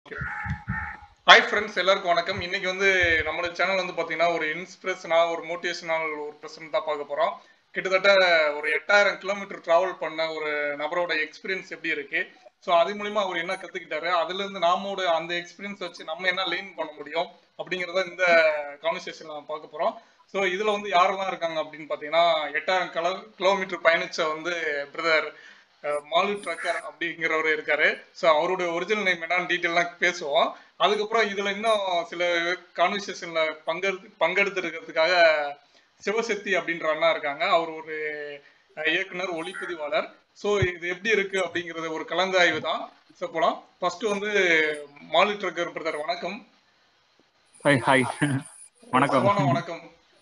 Hi friends எல்லாருக்கும் வணக்கம் இன்னைக்கு வந்து நம்மளோட சேனல் வந்து பார்த்தீங்கன்னா ஒரு இன்ஸ்பிரேஷனாக ஒரு மோட்டிவேஷனல் ஒரு பிரசன் தான் பார்க்க போகிறோம் கிட்டத்தட்ட ஒரு எட்டாயிரம் கிலோமீட்டர் டிராவல் பண்ண ஒரு நபரோட எக்ஸ்பீரியன்ஸ் எப்படி இருக்கு ஸோ அது மூலிமா அவர் என்ன கற்றுக்கிட்டாரு அதுலேருந்து நாமோட அந்த எக்ஸ்பீரியன்ஸ் வச்சு நம்ம என்ன லேர்ன் பண்ண முடியும் அப்படிங்கிறத இந்த கான்வர்சேஷன் நம்ம பார்க்க போகிறோம் ஸோ இதில் வந்து யாரெல்லாம் இருக்காங்க அப்படின்னு பார்த்தீங்கன்னா எட்டாயிரம் கிலோ கிலோமீட்டர் பயணிச்ச வந்து பிரதர் மாலு ட்ரக்கர் அப்படிங்கிறவர் இருக்காரு ஸோ அவருடைய ஒரிஜினல் நேம் என்னன்னு டீட்டெயிலாம் பேசுவோம் அதுக்கப்புறம் இதுல இன்னும் சில கான்வர்சேஷன்ல பங்கெடுத்து பங்கெடுத்துருக்கிறதுக்காக சிவசக்தி அப்படின்ற அண்ணா இருக்காங்க அவர் ஒரு அஹ், இயக்குனர் ஒளிப்பதிவாளர் ஸோ இது எப்படி இருக்கு அப்படிங்கறது ஒரு கலந்தாய்வு தான் ஸோ போலாம் ஃபர்ஸ்ட் வந்து மாலு ட்ரக்கர் பிரதர் வணக்கம் ஹாய் ஹாய் வணக்கம் சரவணா, வணக்கம்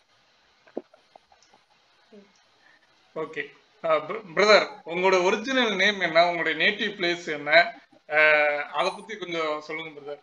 ஓகே பிரதர் உங்களோட ஒரிஜினல் நேம் என்ன உங்களுடைய நேட்டிவ் பிளேஸ் என்ன அஹ், அத பத்தி கொஞ்சம் சொல்லுங்க பிரதர்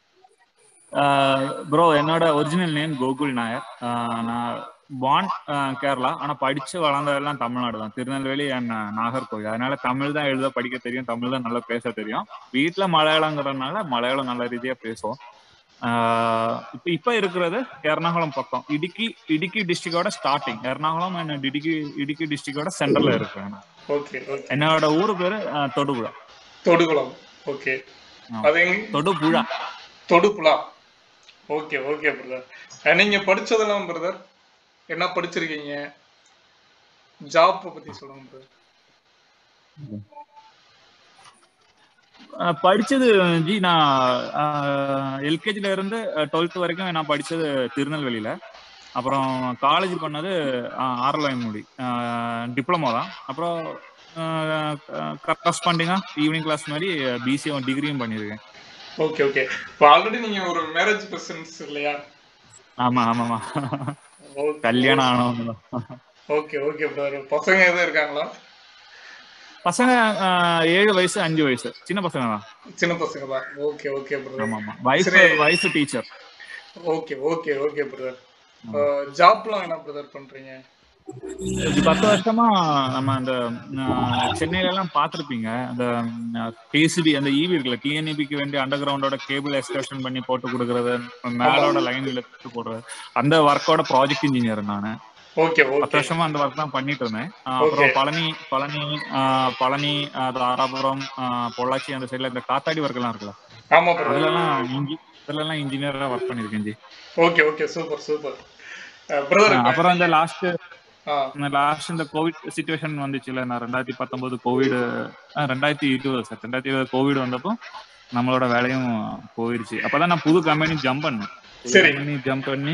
ப்ரோ என்னோட ஒரிஜினல் நேம் கோகுல் நாயர் ஆஹ் நான் பான் கேரளா ஆனா படிச்சு வளர்ந்ததெல்லாம் தமிழ்நாடு தான் திருநெல்வேலி அண்ட் நாகர்கோவில் அதனால தமிழ் தான் எழுத படிக்க தெரியும் தமிழ் தான் நல்லா பேச தெரியும் வீட்டுல மலையாளங்கிறதுனால மலையாளம் நல்ல ரீதியா பேசுவோம் ஆஹ் இப்ப இப்ப இருக்கிறது எர்ணாகுளம் பக்கம் இடுக்கி இடுக்கி டிஸ்ட்ரிக்டோட ஸ்டார்டிங் எர்ணாகுளம் and இடுக்கி இடுக்கி டிஸ்ட்ரிக்டோட சென்டர்ல இருக்கேன் நான். ஓகே ஓகே என்னோட ஊரு பேரு ஆஹ் தொடுபுழா தொடுகுளம் ஓகே ஆ. அது எங்க Thodupuzha Thodupuzha okay okay brother நீங்க படிச்சதெல்லாம் பிரதர் என்ன படிச்சிருக்கீங்க ஜாப் பத்தி சொல்லுங்க பிரதர் அஹ் படிச்சது ஜி நான் எல்கேஜில இருந்து டுவெல்த் வரைக்கும் நான் படிச்சது திருநெல்வேலியில அப்புறம் காலேஜ் பண்ணது ஆர்லாயன்முடி டிப்ளமோ தான் அப்புறம் கரஸ்பாண்டிங்கா ஈவினிங் கிளாஸ் மாதிரி பிசி டிகிரியும் பண்ணியிருக்கேன் ஓகே ஓகே இப்போ ஆல்ரெடி நீங்க ஒரு மேரேஜ் பர்சன்ஸ் இல்லையா ஆமா ஆமாமா ஓகே கல்யாணம் ஆனவங்க தான். ஓகே ஓகே பிரதர் பசங்க எதுவும் இருக்காங்களா பசங்க அஹ், ஏழு வயசு அஞ்சு வயசு சின்ன பசங்க தான் சின்ன பசங்க தான் ஓகே ஓகே பிரதர் ஆமா ஆமா வைஃப் சரி. Wife teacher okay okay okay brother ஜாப்லாம் என்ன பிரதர் பண்றீங்க இது பத்து வருஷமா நம்ம அந்த அஹ், சென்னையில எல்லாம் பார்த்திருப்பீங்க அந்த கேசிபி அந்த ஈவி இருக்குல்ல டிஎன்இபிக்கு வேண்டிய அண்டர் கிரவுண்டோட கேபிள் எக்ஸ்கர்ஷன் பண்ணி போட்டு கொடுக்கறது மேலோட லைன் இழுத்து போடுறது அந்த ஒர்க்கோட ப்ராஜெக்ட் இன்ஜினியர் நான் ஓகே பத்து ஓகே வருஷமா அந்த ஒர்க் தான் பண்ணிட்டு இருந்தேன் அஹ், அப்புறம் Okay. பழனி பழனி அஹ், பழனி அஹ், தாராபுரம் அஹ், பொள்ளாச்சி அந்த சைடுல இந்த காத்தாடி ஒர்க் எல்லாம் இருக்குல்ல ஆமா பிரதர் அதுலலாம் இன்ஜி இதுலலாம் இன்ஜினியரா ஒர்க் பண்ணிருக்கேன் ji okay okay super super brother அஹ், அப்புறம் இந்த லாஸ்ட் ஆ இந்த லாஸ்ட் இந்த கோவிட் சுச்சுவேஷன் வந்துச்சுல நான் ரெண்டாயிரத்தி பத்தொன்பது கோவிட் ரெண்டாயிரத்தி இருபது சார் ரெண்டாயிரத்தி இருபது கோவிட் வந்தப்போ நம்மளோட வேலையும் போயிருச்சு அப்பதான் நான் புது கம்பெனி ஜம்ப் பண்ணேன் சரி. கம்பெனி ஜம்ப் பண்ணி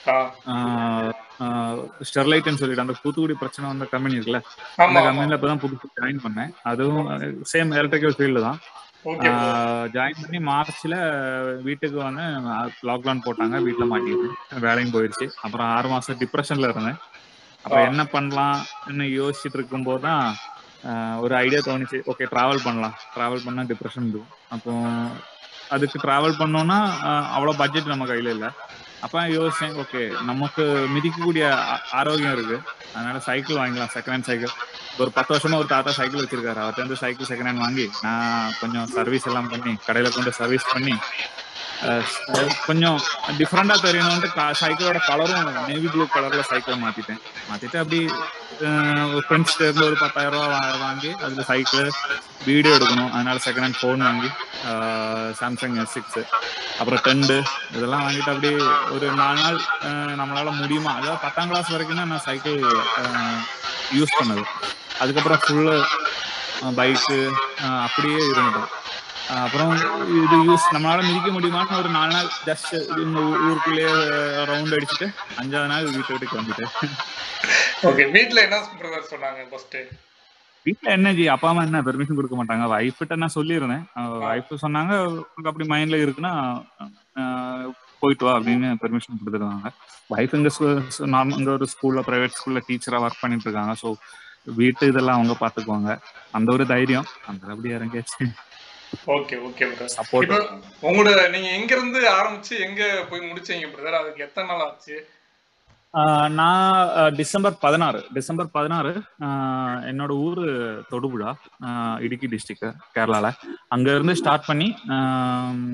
ஆ ஸ்டெர்லைட்னு சொல்லிட்டு அந்த தூத்துக்குடி பிரச்சனை வந்த கம்பெனி இருக்குல்ல ஆமா அந்த ஆமா கம்பெனில இப்பதான் புதுசு ஜாயின் பண்ணேன் அதுவும் சேம் எலக்ட்ரிக்கல் ஃபீல்டு தான் ஓகே ஜாயின் பண்ணி மார்ச்ல வீட்டுக்கு வந்து லாக்டவுன் போட்டாங்க வீட்டுல மாட்டிக்கிட்டு வேலையும் போயிடுச்சு அப்புறம் ஆறு மாசம் டிப்ரெஷன்ல இருந்தேன் அப்புறம் என்ன பண்ணலாம் யோசிச்சுட்டு இருக்கும்போது தான் ஆஹ் ஒரு ஐடியா தோணுச்சு ஓகே டிராவல் பண்ணலாம் டிராவல் பண்ணா டிப்ரெஷன் இருக்கும் அப்போ அதுக்கு டிராவல் பண்ணோம்னா ஆஹ் அவ்வளவு பட்ஜெட் நம்ம கையில இல்ல அப்ப யோசிச்சேன் ஓகே நமக்கு மிதிக்கக்கூடிய ஆ- ஆரோக்கியம் இருக்கு அதனால சைக்கிள் வாங்கிக்கலாம் செகண்ட் ஹேண்ட் சைக்கிள் ஒரு பத்து வருஷமா ஒரு தாத்தா சைக்கிள் வச்சிருக்காரு அவர்கிட்ட இருந்து சைக்கிள் செகண்ட் ஹேண்ட் வாங்கி நான் கொஞ்சம் சர்வீஸ் எல்லாம் பண்ணி கடையில கொண்டு சர்வீஸ் பண்ணி அஹ் ஸ்- கொஞ்சம் டிஃப்ரெண்டா தெரியணும்ட்டு சைக்கிளோட கலரும் நேவி ப்ளூ கலர்ல சைக்கிளை மாத்திட்டேன் மாத்திட்டு அப்படி ஃப்ரெண்ட்ஸ்ல இருந்து ஒரு பத்தாயிரம் ரூபா வா- வாங்கி அதுல சைக்கிள் வீடியோ எடுக்கணும் அதனால செகண்ட் ஹேண்ட் ஃபோன் வாங்கி சாம்சங் எஸ் சிக்ஸ் அப்புறம் டெண்டு இதெல்லாம் வாங்கிட்டு அப்படி ஒரு நாலு நாள் அஹ் நம்மளால முடியுமா அதாவது பத்தாம் கிளாஸ் வரைக்கும் தான் நான் சைக்கிள் யூஸ் பண்ணது அதுக்கப்புறம் ஃபுல்லு பைக்கு அப்படியே இருந்துட்டோம் அஹ் அப்புறம் இது யூஸ் நம்மளால மிதிக்க முடியுமான்னு ஒரு நாலு நாள் ஜஸ்ட் இந்த ஊ- ஊருக்குள்ளேயே ரவுண்ட் அடிச்சுட்டு அஞ்சாவது நாள் வீட்டை விட்டு கிளம்பிட்டேன் ஓகே வீட்ல என்ன பிரதர் சொன்னாங்க ஃபர்ஸ்ட் வீட்டுல என்ன ஜி அப்பா அம்மா என்ன பெர்மிஷன் கொடுக்க மாட்டாங்க வைஃப்கிட்ட நான் சொல்லியிருந்தேன் வைஃப் சொன்னாங்க உனக்கு அப்படி மைண்ட்ல இருக்குன்னா அஹ், போயிட்டு வா அப்படின்னு பெர்மிஷன் கொடுத்துருவாங்க வைஃப் இங்க நார்மல் இங்க ஒரு ஸ்கூல்ல பிரைவேட் ஸ்கூல்ல டீச்சரா ஒர்க் பண்ணிட்டு இருக்காங்க ஸோ வீட்டு இதெல்லாம் அவங்க பாத்துக்குவாங்க அந்த ஒரு தைரியம் அந்த அப்படி இறங்கியாச்சு ஓகே ஓகே பிரதர் சப்போர்ட் இப்போ உங்களோட நீங்க எங்க இருந்து ஆரம்பிச்சு எங்க போய் முடிச்சீங்க பிரதர் அதுக்கு எத்தனை நாள் ஆச்சு ஆஹ் நான் ஆஹ் டிசம்பர் பதினாறு டிசம்பர் பதினாறு ஆஹ் என்னோட ஊரு தொடுபுழா ஆஹ் இடுக்கி டிஸ்ட்ரிக்ட் கேரளால அங்க இருந்து ஸ்டார்ட் பண்ணி ஆஹ்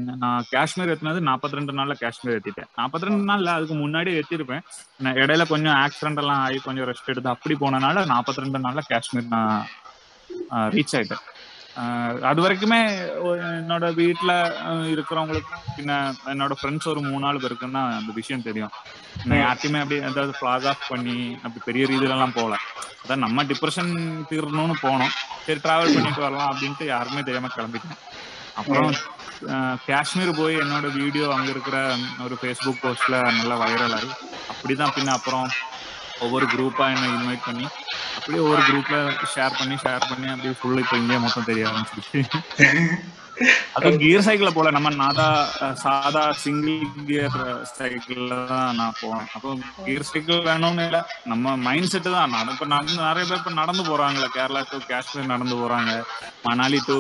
காஷ்மீர் ஏத்தினது நாற்பத்தி ரெண்டு நாள்ல காஷ்மீர் ஏத்திட்டேன் நாற்பத்தி ரெண்டு நாள்ல அதுக்கு முன்னாடியே ஏத்திருப்பேன் நான் இடையில கொஞ்சம் ஆக்சிடென்ட் எல்லாம் ஆகி கொஞ்சம் ரெஸ்ட் எடுத்து அப்படி போனனால நாற்பத்தி ரெண்டு நாள்ல காஷ்மீர் நான் ரீச் ஆயிட்டேன் ஆஹ் அது வரைக்குமே ஒ- என்னோட வீட்டுல ஆஹ் இருக்கிறவங்களுக்கு பின்ன என்னோட ஃப்ரெண்ட்ஸ் ஒரு மூணு நாலு பேருக்குன்னு தான் அந்த விஷயம் தெரியும் நான் யார்ட்டையுமே அப்படி ஏதாவது ஃபிளாக் ஆஃப் பண்ணி அப்படி பெரிய ரீதியில எல்லாம் போகல அதான் நம்ம டிப்ரெஷன் தீரணும்னு போனோம் சரி டிராவல் பண்ணிட்டு வரலாம் அப்படின்ட்டு யாருமே தெரியாம கிளம்பிட்டேன் அப்புறம் ஆஹ் காஷ்மீர் போய் என்னோட வீடியோ அங்க இருக்கிற ஒரு ஃபேஸ்புக் போஸ்ட்ல நல்லா வைரல் ஆகி அப்படிதான் பின்ன அப்புறம் ஒவ்வொரு குரூப்பா என்ன இன்வைட் பண்ணி அப்படியே ஒவ்வொரு குரூப்ல ஷேர் பண்ணி ஷேர் பண்ணி அப்படியே ஃபுல்லா இப்போ இந்தியா மொத்தம் தெரிய ஆரம்பிச்சிருச்சு அது கியர் சைக்கிள்ல போல நம்ம நாதா அஹ், சாதா சிங்கிள் கியர் சைக்கிள்ல தான் நான் போனேன் அப்போ கியர் சைக்கிள் வேணும்னு இல்ல நம்ம மைண்ட் செட்டு தான் நட- இப்ப நடந்து நிறைய பேர் இப்ப நடந்து போறாங்கல்ல கேரளா டு காஷ்மீர் நடந்து போறாங்க மணாலி டு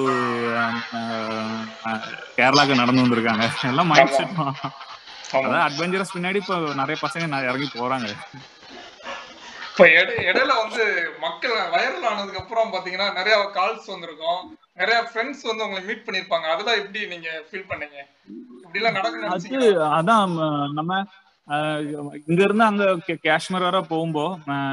கேரளாக்கு நடந்து வந்திருக்காங்க எல்லாம் மைண்ட் செட் தான் ஆமா அதான் அட்வென்ச்சரஸ் பின்னாடி இப்போ நிறைய பசங்க ந- இறங்கி போறாங்க இப்ப இடை- இடையில வந்து மக்கள் வைரல் ஆனதுக்கு அப்புறம் பாத்தீங்கன்னா நிறைய கால்ஸ் வந்திருக்கும் நிறைய ஃப்ரெண்ட்ஸ் வந்து உங்களை மீட் பண்ணிருப்பாங்க அதெல்லாம் எப்படி நீங்க ஃபீல் பண்ணீங்க இப்படி எல்லாம் நடக்கும் அது நினைச்சீங்க அதான் ம, நம்ம அஹ், இங்க இருந்து அங்க கே- காஷ்மீர் வர போகும்போ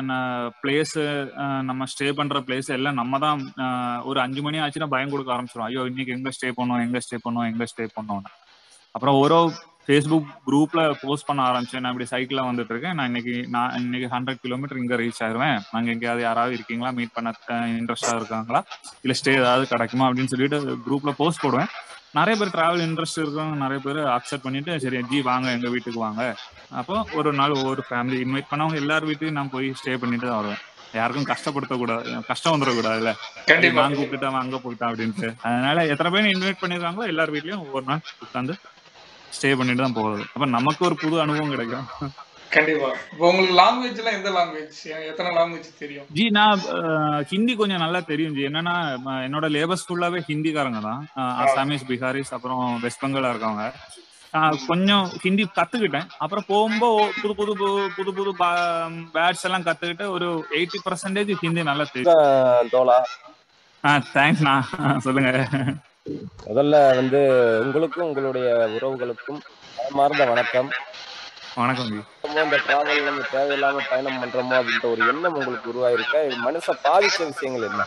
பிளேஸ் நம்ம ஸ்டே பண்ற பிளேஸ் எல்லாம் நம்ம தான் அஹ், ஒரு அஞ்சு மணி ஆச்சுன்னா பயம் கொடுக்க ஆரம்பிச்சிடும் ஐயோ இன்னைக்கு எங்க ஸ்டே பண்ணோம் எங்க ஸ்டே பண்ணோம் எங்க ஸ்டே பண்ணோம்னு அப்புறம் ஒரு ஃபேஸ்புக் குரூப்ல போஸ்ட் பண்ண ஆரம்பிச்சேன் நான் இப்படி சைக்கிள்ல வந்துட்டு இருக்கேன் நான் இன்னைக்கு நான் இன்னைக்கு ஹண்ட்ரட் கிலோமீட்டர் இங்க ரீச் ஆயிருவேன் நாங்க எங்கேயாவது யாராவது இருக்கீங்களா மீட் பண்ண இன்ட்ரெஸ்டா இருக்காங்களா இல்ல ஸ்டே ஏதாவது கிடைக்குமா அப்படின்னு சொல்லிட்டு குரூப்ல போஸ்ட் போடுவேன் நிறைய பேர் டிராவல் இன்ட்ரெஸ்ட் இருக்கவங்க நிறைய பேர் அக்செப்ட் பண்ணிட்டு சரி ஜி வாங்க எங்க வீட்டுக்கு வாங்க அப்போ ஒரு நாள் ஒவ்வொரு ஃபேமிலி இன்வைட் பண்ணவங்க எல்லார் வீட்டுக்கும் நான் போய் ஸ்டே பண்ணிட்டு தான் வருவேன் யாருக்கும் கஷ்டப்படுத்த கூடாது கஷ்டம் வந்துடக்கூடாதுல்ல கண்டிப்பா நான் கூப்பிட்டுட்டேன் அவன் அங்க போயிட்டான் அப்படின்ட்டு அதனால எத்தனை பேர் இன்வைட் பண்ணிருக்காங்களோ எல்லார் வீட்லயும் ஒவ்வொரு நாள் உட்காந்து ஸ்டே பண்ணிட்டு தான் போகுது அப்ப நமக்கு ஒரு புது அனுபவம் கிடைக்கும் கண்டிப்பா இப்போ உங்களுக்கு லாங்குவேஜ் எல்லாம் எந்த லாங்குவேஜ் எத்தனை லாங்குவேஜ் தெரியும் ஜி நான் அஹ், ஹிந்தி கொஞ்சம் நல்லா தெரியும் ஜி என்னன்னா ம- என்னோட லேபர்ஸ் ஃபுல்லாவே ஹிந்திக்காரங்க தான் அஹ், அசாமீஸ் பிகாரிஸ் அப்புறம் வெஸ்ட் பெங்காலா இருக்கவங்க நான் கொஞ்சம் ஹிந்தி கத்துக்கிட்டேன் அப்புறம் போகும்போது புது புது புது புது புது பேட்ஸ் எல்லாம் கத்துக்கிட்டு ஒரு எயிட்டி பர்சன்டேஜ் ஹிந்தி நல்லா தெரியும் தோலா ஆ தேங்க்ஸ்ண்ணா சொல்லுங்க முதல்ல வந்து உங்களுக்கும் உங்களுடைய உறவுகளுக்கும் மனமார்ந்த வணக்கம் வணக்கம் ஜி நம்ம இந்த டிராவல் நம்ம தேவையில்லாம பயணம் பண்றோமோ அப்படின்ற ஒரு எண்ணம் உங்களுக்கு உருவாயிருக்கா இது மனசை பாதிச்ச விஷயங்கள் என்ன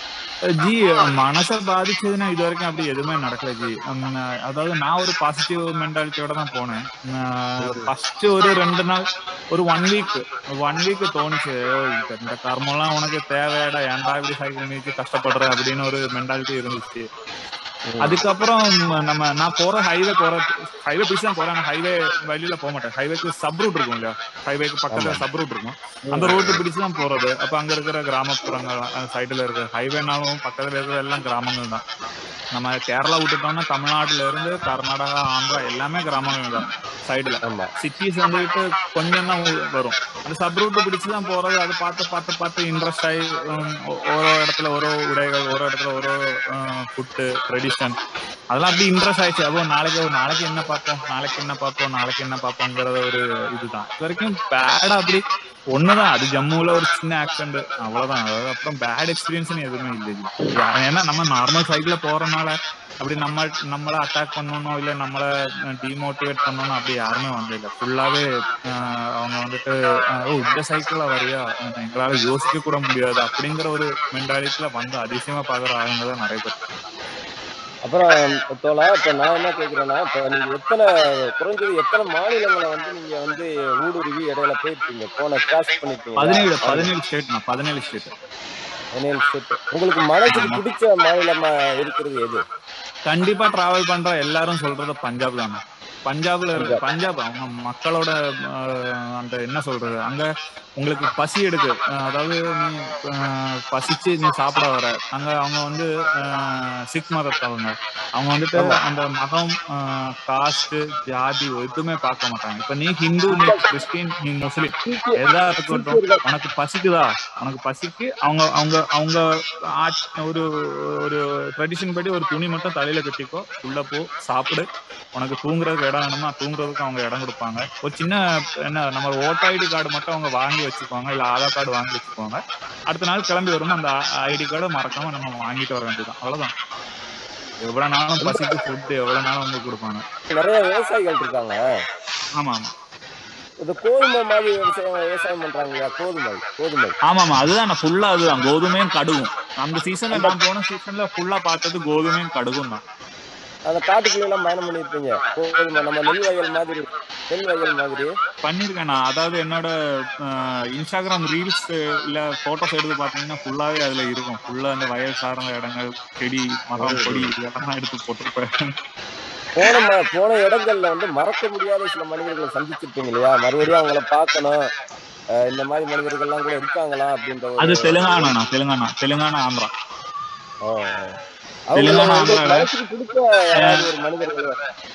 ஜி மனசை பாதிச்சதுன்னா இது வரைக்கும் அப்படி எதுவுமே நடக்கல ஜி உம், நான் அதாவது நான் ஒரு பாசிட்டிவ் மென்டாலிட்டியோட தான் போனேன் ஃபர்ஸ்ட் ஒரு ரெண்டு நாள் ஒரு ஒன் வீக் ஒன் வீக் தோணுச்சு "ஐயோ, இந்த- இந்த கர்மம்லாம் உனக்கு தேவையாடா ஏன்டா இப்படி சைக்கிள் நீச்சு கஷ்டப்படுற அப்படின்னு ஒரு மென்டாலிட்டி இருந்துச்சு அதுக்கப்புறம் நம்ம நான் போற ஹைவே போற ஹைவே பிடிச்சு தான் போறேன் ஹைவே வழியில போக மாட்டேன் ஹைவேக்கு சப் ரூட் இருக்கும் இல்லையா ஹைவேக்கு பக்கத்துல சப் ரூட் இருக்கும் அந்த ரோட்டு பிடிச்சு தான் போறது அப்ப அங்க இருக்கிற கிராமப்புறங்கள் சைடுல இருக்கிற ஹைவேனாலும் பக்கத்துல இருக்கிற எல்லாம் கிராமங்கள் தான் நம்ம கேரளா விட்டுட்டோம்னா தமிழ்நாட்டுல இருந்து கர்நாடகா ஆந்திரா எல்லாமே கிராமங்கள் தான் சைடுல ஆமா சிட்டிஸ் வந்துட்டு கொஞ்சம் தான் வரும் அந்த சப் ரூட் பிடிச்சு தான் போறது அது பார்த்து பார்த்து பார்த்து இன்ட்ரெஸ்ட் ஆகி உம், ஒ- ஓரோ இடத்துல ஓரோ உடைகள் ஓரோ இடத்துல ஓரோ ஃபுட்டு ட்ரெடிஷன் அதெல்லாம் அப்படி இன்ட்ரெஸ்ட் ஆயிடுச்சு அப்போ நாளைக்கு ஒரு நாளைக்கு என்ன பார்ப்போம் நாளைக்கு என்ன பார்ப்போம் நாளைக்கு என்ன பார்ப்போங்கிறத ஒரு இதுதான் இது வரைக்கும் பேடா அப்படி ஒண்ணுதான் அது ஜம்முல ஒரு சின்ன ஆக்சிடென்ட் அவ்வளவுதான் அதாவது அப்புறம் பேட் எக்ஸ்பீரியன்ஸ் எதுவுமே இல்லை இது. யா- ஏன்னா நம்ம நார்மல் சைக்கிள்ல போறனால அப்படி நம்ம நம்மள அட்டாக் பண்ணணும் இல்ல நம்மள டிமோட்டிவேட் பண்ணணும் அப்படி யாருமே வந்து இல்ல ஃபுல்லாவே அவங்க வந்துட்டு அஹ், ஓ இந்த சைக்கிள்ல வரியா அஹ், எங்களால யோசிக்க கூட முடியாது அப்படிங்கிற ஒரு மென்டாலிட்டியில வந்து அதிசயமா பாக்குற ஆளுங்க தான் நிறைய பேர் அப்புறம் தோலா இப்ப நான் என்ன கேக்குறேன்னா இப்ப நீங்க எத்தனை குறைஞ்சது எத்தனை மாநிலங்களை வந்து நீங்க வந்து ஊடுருவி இடையில போயிருக்கீங்க போன கிராஸ் பண்ணிருக்கீங்க பதினேழு பதினேழு ஸ்டேட் பதினேழு ஸ்டேட் பதினேழு ஸ்டேட் உங்களுக்கு மனசுக்கு பிடிச்ச மாநிலமா இருக்கிறது எது கண்டிப்பா டிராவல் பண்ற எல்லாரும் சொல்றது பஞ்சாப் தானே பஞ்சாப்ல இருக்க பஞ்சாப் அவங்க மக்களோட அஹ், அந்த என்ன சொல்றது அங்க உங்களுக்கு பசி எடுக்கு அஹ், அதாவது நீ அஹ், பசிச்சு நீ சாப்பிட வர அங்க அவங்க வந்து அஹ், சிக் மதத்தவங்க அவங்க வந்துட்டு அந்த மதம் காஸ்ட் ஜாதி எதுவுமே பார்க்க மாட்டாங்க இப்ப நீ ஹிந்து நீ கிறிஸ்டின் நீ முஸ்லீம் எதா இருக்கட்டும் உனக்கு பசிக்குதா உனக்கு பசிக்கு அவங்க அவங்க அவங்க ஆட்- ஒரு ஒரு ட்ரெடிஷன் படி ஒரு துணி மட்டும் தலையில கட்டிக்கோ உள்ள போ சாப்பிடு உனக்கு தூங்குறதுக்கு இடம் வேணுமா தூங்குறதுக்கு அவங்க இடம் கொடுப்பாங்க ஒரு சின்ன என்ன நம்ம ஓட்டர் ஐடி கார்டு மட்டும் அவங்க வாங்கி வச்சுக்குவாங்க இல்ல ஆதார் கார்டு வாங்கி வச்சுக்குவாங்க அடுத்த நாள் கிளம்பி வரும் அந்த ஐடி கார்டு மறக்காம நம்ம வாங்கிட்டு வர வேண்டியதுதான் அவ்வளவுதான் எவ்வளவு நாளும் பசிக்கு ஃபுட் எவ்வளவு நாளும் அவங்க கொடுப்பாங்க நிறைய விவசாயிகள் இருக்காங்க ஆமா ஆமா இந்த கோதுமை மாதிரி விவசாயம் விவசாயம் பண்றாங்க இல்லையா கோதுமை கோதுமை ஆமா ஆமா அதுதான் ஃபுல்லா அதுதான் கோதுமையும் கடுகும் அந்த சீசன்ல நான் போன சீசன்ல ஃபுல்லா பார்த்தது கோதுமையும் கடுகும் தான் அந்த காட்டுக்குள்ள எல்லாம் பயணம் பண்ணிருப்பீங்க கோதுமை நம்ம நெல் வயல் மாதிரி நெல் வயல் மாதிரி பண்ணிருக்கேன் நான் அதாவது என்னோட அஹ், இன்ஸ்டாகிராம் ரீல்ஸ் இல்ல போட்டோஸ் எடுத்து பாத்தீங்கன்னா ஃபுல்லாவே அதுல இருக்கும் ஃபுல்லா அந்த வயல் சார்ந்த இடங்கள் செடி மரம் கொடி இதெல்லாம் எடுத்து போட்டிருப்பேன் போன ம- போன இடங்கள்ல வந்து மறக்க முடியாத சில மனிதர்களை சந்திச்சிருப்பீங்க இல்லையா மறுபடியும் அவங்கள பார்க்கணும் அஹ் இந்த மாதிரி மனிதர்கள்லாம் கூட இருக்காங்களா அப்படின்ற ஒரு அது தெலுங்கானா தெலுங்கானா தெலுங்கானா ஆந்திரா ஓ, ஓ. அவங்க தெலுங்கானா, வந்து ஆந்திரால. மனசுக்கு பிடிச்ச யாராவது ஒரு மனிதர்கள்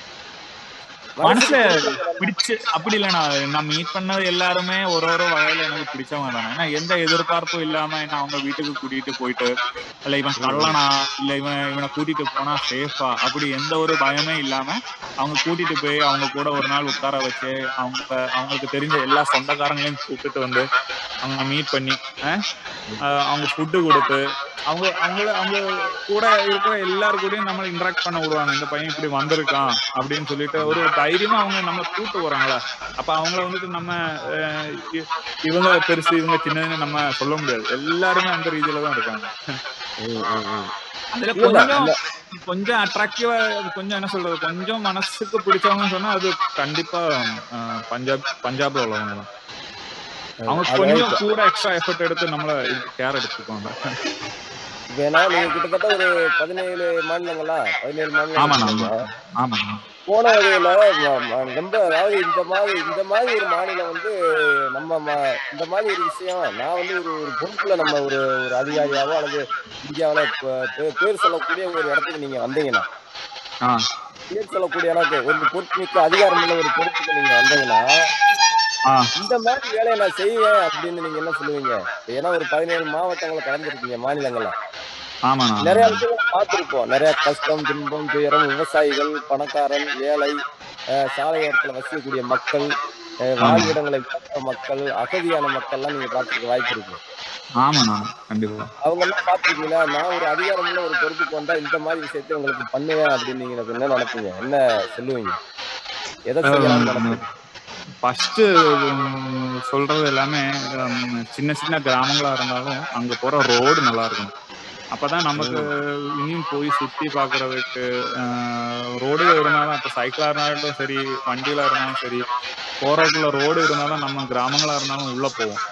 மனசுல மனசுக்கு பிடிச்ச பிடிச்சு அப்படி இல்லைண்ணா நான் மீட் பண்ணது எல்லாருமே ஒரு ஒரு வகையில எனக்கு பிடிச்சவங்க தானே ஏன்னா எந்த எதிர்பார்ப்பும் இல்லாம என்ன அவங்க வீட்டுக்கு கூட்டிட்டு போயிட்டு இல்ல இவன் கள்ளனா இல்ல இவன் இவனை கூட்டிட்டு போனா சேஃபா அப்படி எந்த ஒரு பயமே இல்லாம அவங்க கூட்டிட்டு போய் அவங்க கூட ஒரு நாள் உட்கார வச்சு அவங்க அவங்களுக்கு தெரிஞ்ச எல்லா சொந்தக்காரங்களையும் கூப்பிட்டு வந்து அவங்க மீட் பண்ணி அஹ், அஹ், அவங்க ஃபுட்டு கொடுத்து அவங்க அவங்கள அவங்க கூட இருக்கிற எல்லாரு கூடயும் நம்மள இன்டராக்ட் பண்ண விடுவாங்க இந்த பையன் இப்படி வந்திருக்கான் அப்படின்னு சொல்லிட்டு ஒரு தைரியமா அவங்க நம்ம கூட்டு வராங்களா அப்ப அவங்கள வந்துட்டு நம்ம அஹ், இ- இவங்க பெருசு இவங்க சின்னதுன்னு நம்ம சொல்ல முடியாது எல்லாருமே அந்த ரீதியில தான் இருக்காங்க ம், ம், ம். அதுல இல்ல, கொஞ்சம் இல்ல. கொஞ்சம் அட்ராக்டிவா கொஞ்சம் என்ன சொல்றது கொஞ்சம் மனசுக்கு பிடிச்சவங்கன்னு சொன்னா அது கண்டிப்பா அஹ், பஞ்சாப் பஞ்சாப்ல உள்ளவங்க தான் அவங்க அது கொஞ்சம் கூட எக்ஸ்ட்ரா எஃபர்ட் எடுத்து நம்மள கேர் எடுத்துக்குவாங்க இப்ப ஏன்னா நீங்க கிட்டத்தட்ட ஒரு பதினேழு மாநிலங்களா பதினேழு ஆமா மாநிலம் ஆமா ஆமா போன வகையில ம- ம- ரொம்ப அதாவது இந்த மாதிரி இந்த மாதிரி ஒரு மாநிலம் வந்து நம்ம ம- இந்த மாதிரி ஒரு விஷயம் நான் வந்து ஒரு ஒரு பொறுப்புல நம்ம ஒரு ஒரு அதிகாரியாவோ அல்லது இந்தியாவுல ப- பே- பேர் சொல்லக்கூடிய ஒரு இடத்துக்கு நீங்க வந்தீங்கன்னா ஆ பேர் சொல்லக்கூடிய எனக்கு ஒரு பொறுப்புமிக்க அதிகாரம் உள்ள ஒரு பொறுப்புக்கு நீங்க வந்தீங்கன்னா ஆ இந்த மாதிரி வேலையை நான் செய்வேன் அப்படின்னு நீங்க என்ன சொல்லுவீங்க ஏன்னா ஒரு பதினேழு மாவட்டங்களை கலந்துருக்கீங்க மாநிலங்கள்ல ஆமாண்ணா நிறைய விஷயங்களை பார்த்திருப்போம் நிறைய கஷ்டம் துன்பம் துயரம் விவசாயிகள் பணக்காரன் ஏழை அஹ், சாலையோரத்துல வசிக்கக்கூடிய மக்கள் அஹ், வாழ்விடங்களை இழந்த மக்கள் அகதியான மக்கள்லாம் நீங்க பார்த்துருக்க வாய்ப்பு இருக்கு ஆமாண்ணா கண்டிப்பா அவங்க எல்லாம் பார்த்துருக்கீங்களா நான் ஒரு அதிகாரமுள்ள ஒரு பொறுப்புக்கு வந்தா இந்த மாதிரி விஷயத்தை உங்களுக்கு பண்ணுவேன் அப்படின்னு நீங்க எனக்கு என்ன நினைப்பீங்க என்ன சொல்லுவீங்க எதை செய்யலாம்னு நினைப்பீங்க ஃபர்ஸ்ட் சொல்றது எல்லாமே ஹம், சின்ன சின்ன கிராமங்களா இருந்தாலும் அங்க போற ரோடு நல்லா இருக்கணும் அப்பதான் நமக்கு இனியும் போய் சுத்தி பாக்குறதுக்கு ரோடு இருந்தாலும் அப்ப சைக்கிளா இருந்தாலும் சரி வண்டியில இருந்தாலும் சரி போறதுக்குள்ள ரோடு இருந்தாலும் நம்ம கிராமங்களா இருந்தாலும் உள்ள போவோம்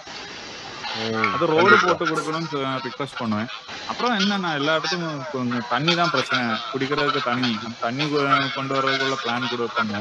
ம், அது ரோடு கண்டிப்பா. போட்டு கொடுக்கணும்னு ரிக்வஸ்ட் பண்ணுவேன் அப்புறம் என்ன நான் எல்லா இடத்துக்கும் கொஞ்சம் தண்ணி தான் பிரச்சனை குடிக்கிறதுக்கு தண்ணி தண்ணி கொ- கொண்டு வர்றதுக்குள்ள பிளான் கூட பண்ணேன்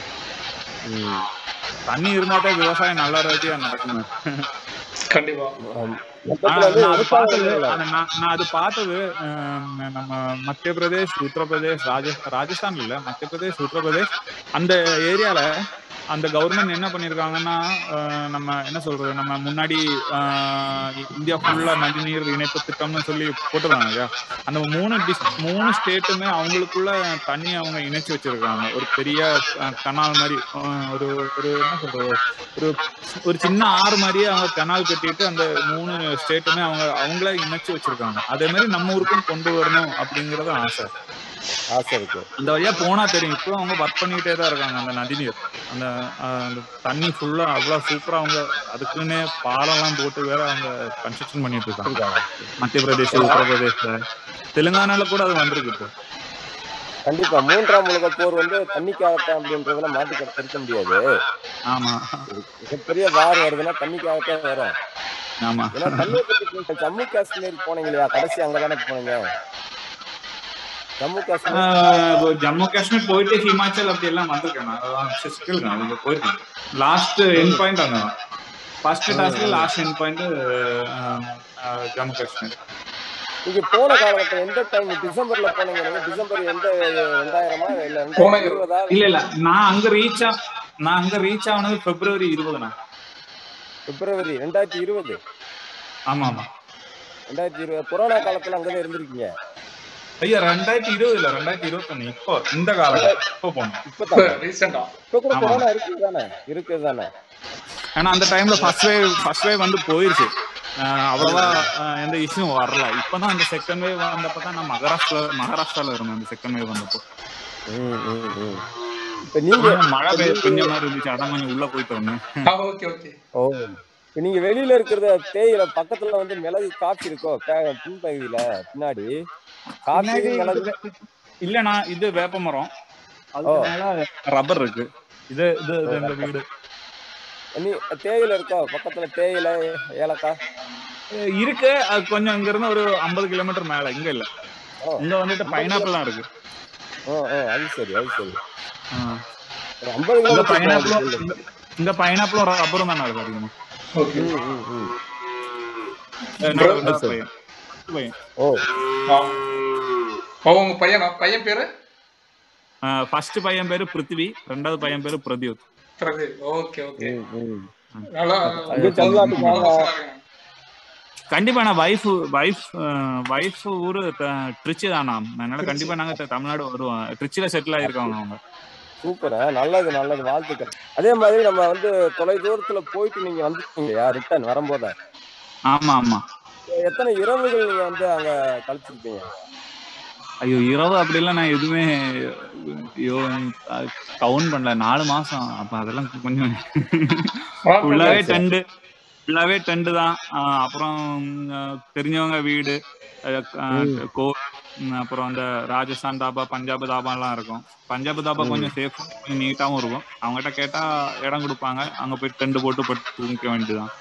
ம். தண்ணி இருந்தா தான் விவசாயம் நல்ல ரீதியா நடக்குமே கண்டிப்பா ஆம். நான் மொத்தத்துல வந்து நான் அது பார்த்தது விவசாயம் அது நான் நான் அது பார்த்தது அஹ், நம்ம மத்திய பிரதேஷ் உத்தரப்பிரதேஷ் ராஜஸ்தான் ராஜஸ்தான் இல்ல மத்திய பிரதேஷ் உத்தரப்பிரதேஷ் அந்த ஏரியால அந்த கவர்மெண்ட் என்ன பண்ணிருக்காங்கன்னா அஹ், நம்ம என்ன சொல்றது நம்ம முன்னாடி அஹ், இந்தியா ஃபுல்லா நதிநீர் இணைப்பு திட்டம்னு சொல்லி போட்டுருக்காங்க இல்லையா அந்த மூணு டிஸ் மூணு ஸ்டேட்டுமே அவங்களுக்குள்ள தண்ணி அவங்க இணைச்சு வச்சிருக்காங்க ஒரு பெரிய கனால் மாதிரி அஹ், ஒரு ஒரு என்ன சொல்றது ஒரு ஒரு சின்ன ஆறு மாதிரியே அவங்க கனால் கட்டிட்டு அந்த மூணு ஸ்டேட்டுமே அவங்க அவங்களே இணைச்சு வச்சிருக்காங்க அதே மாதிரி நம்ம ஊருக்கும் கொண்டு வரணும் அப்படிங்கறது ஆசை ஆசை இருக்கு அந்த வழியா போனா தெரியும் இப்போ அவங்க ஒர்க் பண்ணிக்கிட்டே தான் இருக்காங்க அந்த நதிநீர் அந்த ஆஹ், அந்த தண்ணி ஃபுல்லா அவ்வளவு சூப்பரா அவங்க அதுக்குன்னே பாலம்லாம் போட்டு வேற அவங்க கன்ஸ்ட்ரக்ஷன் பண்ணிட்டு இருக்காங்க இருக்காங்க. மத்திய பிரதேஷ் உத்தரப்பிரதேஷ்ல தெலுங்கானால கூட அது வந்திருக்கு இப்போ கண்டிப்பா மூன்றாம் உலக போர் வந்து தண்ணிக்காகத்தான் அப்படின்றதுல மாட்டு கருத்து இருக்க முடியாது ஆமா மிகப்பெரிய வார் வருதுன்னா தண்ணிக்காகத்தான் வரும் ஆமா ஏன்னா தண்ணியை பத்தி பேச- ஜம்மு காஷ்மீர் போனீங்க இல்லையா கடைசி அங்கதானே போனீங்க ஜம்மு காஷ்மீர் ஆஹ் இப்போ ஜம்மு காஷ்மீர் போயிட்டு ஹிமாச்சல் அப்படி எல்லாம் வந்திருக்கேன் நான் அதான் சிஸ்கில் நான் இங்க போயிருக்கேன் லாஸ்ட் என் பாயிண்ட் அங்க ஃபர்ஸ்ட் டாஸ்க்ல last end point Jammu Kashmir நீங்க போன காலகட்டம் எந்த டைம் டிசம்பர்ல போனீங்க நீங்க டிசம்பர் எந்த ரெண்டாயிரமா இல்ல போன ரெண்டாயிரத்தி இருபதா இல்ல இல்ல நான் அங்க ரீச் ஆ நான் அங்க ரீச் ஆனது பிப்ரவரி இருபதுண்ணா பிப்ரவரி ரெண்டாயிரத்தி இருபது ஆமா ஆமா ரெண்டாயிரத்தி இருபது கொரோனா காலத்துல அங்கதான் இருந்திருக்கீங்க ஐயா ரெண்டாயிரத்தி இருபது இல்ல ரெண்டாயிரத்தி இருபத்தொன்னு இப்போ இந்த காலம் இப்போ போனோம் இப்பதான் ரீசெண்டா இப்ப கூட ஆமா. கொரோனா இருக்குது தானே இருக்குது தானே ஏன்னா அந்த டைம்ல ஃபர்ஸ்ட் வேவ் ஃபர்ஸ்ட் வேவ் வந்து போயிருச்சு ஆஹ் அவ்வளவா ஆஹ் எந்த இஷ்யூவும் வரல இப்பதான் அந்த செகண்ட் வேவ் வந்தப்ப தான் நான் மகாராஷ்டிரா மகாராஷ்டிரால இருந்தேன் அந்த செகண்ட் வேவ் வந்தப்போ ம், ம், ம். இப்ப நீங்க கொஞ்சம் மழை பெய்ய பெஞ்ச மாதிரி இருந்துச்சு அதான் கொஞ்சம் உள்ள போயிட்டு வந்தேன் ஓகே ஓகே ஓ இப்ப நீங்க வெளியில இருக்கிறத தேயிலை பக்கத்துல வந்து மிளகு காப்பி இருக்கோ பே- பின்பகுதியில பின்னாடி காப்பி பின்னாடி மிளகு இல்லண்ணா இது வேப்ப மரம் அதுக்கு மேல ரப்பர் இருக்கு இது இது இது இந்த வீடு நீ தேயிலை இருக்கோ பக்கத்துல தேயிலை ஏலக்காய் அஹ் இருக்கு அது கொஞ்சம் இங்க இருந்து ஒரு ஐம்பது கிலோமீட்டர் மேல இங்க இல்ல ஓ. இங்க வந்துட்டு பைனாப்பிள்லாம் இருக்கு ஓ ஓ அது சரி அது சரி ஆஹ் ஒரு ஐம்பது இங்க கிலோமீட்டர் பைனாப்பிளும் இங்க பைனாப்பிளும் ரப்பரும் தானே இருக்கு அதிகமா ஓகே ம், ம், ம். அஹ் நான் ரெண்டாவது பையன் பையன் ஓ உங்க பையனா பையன் பேரு ஃபர்ஸ்ட் பையன் பேரு பிருத்திவி ரெண்டாவது பையன் பேரு பிரத்யோத் பிரதீப் ஓகே ஓகே ம், ம். நல்லா அங்க தமிழ்நாட்டுக்கு வாங்க. கண்டிப்பா நான் வைஃப் வைஃப் வைஃப் ஊரு த- திருச்சி தானா அதனால கண்டிப்பா நாங்க த- தமிழ்நாடு வருவோம் திருச்சியில செட்டில் ஆயிருக்காங்க அவங்க சூப்பர் ஆ, நல்லது நல்லது வாழ்த்துக்கள் அதே மாதிரி நம்ம வந்து தொலை தூரத்துல போயிட்டு நீங்க வந்துட்டீங்கயா ரிட்டர்ன் வரும்போது ஆமா ஆமா எத்தனை இரவுகள் நீங்க வந்து அங்க கழிச்சிருப்பீங்க ஐயோ இரவு அப்படிலாம் நான் எதுவுமே ஐயோ கவுண்ட் பண்ணல நாலு மாசம் அப்ப அதெல்லாம் கொஞ்சம் ஃபுல்லாவே டெண்டு ஃபுல்லாவே டெண்டு தான் ஆஹ் அப்புறம் ஆஹ் தெரிஞ்சவங்க வீடு அஹ் ஆஹ் கோ உம் அப்புறம் அந்த ராஜஸ்தான் தாபா பஞ்சாப் தாபா எல்லாம் இருக்கும் பஞ்சாப் தாபா கொஞ்சம் சேஃப் கொஞ்சம் நீட்டாவும் இருக்கும் அவங்ககிட்ட கேட்டா இடம் கொடுப்பாங்க அங்க போய் டெண்டு போட்டு பட்டு தூங்கிக்க வேண்டியதுதான்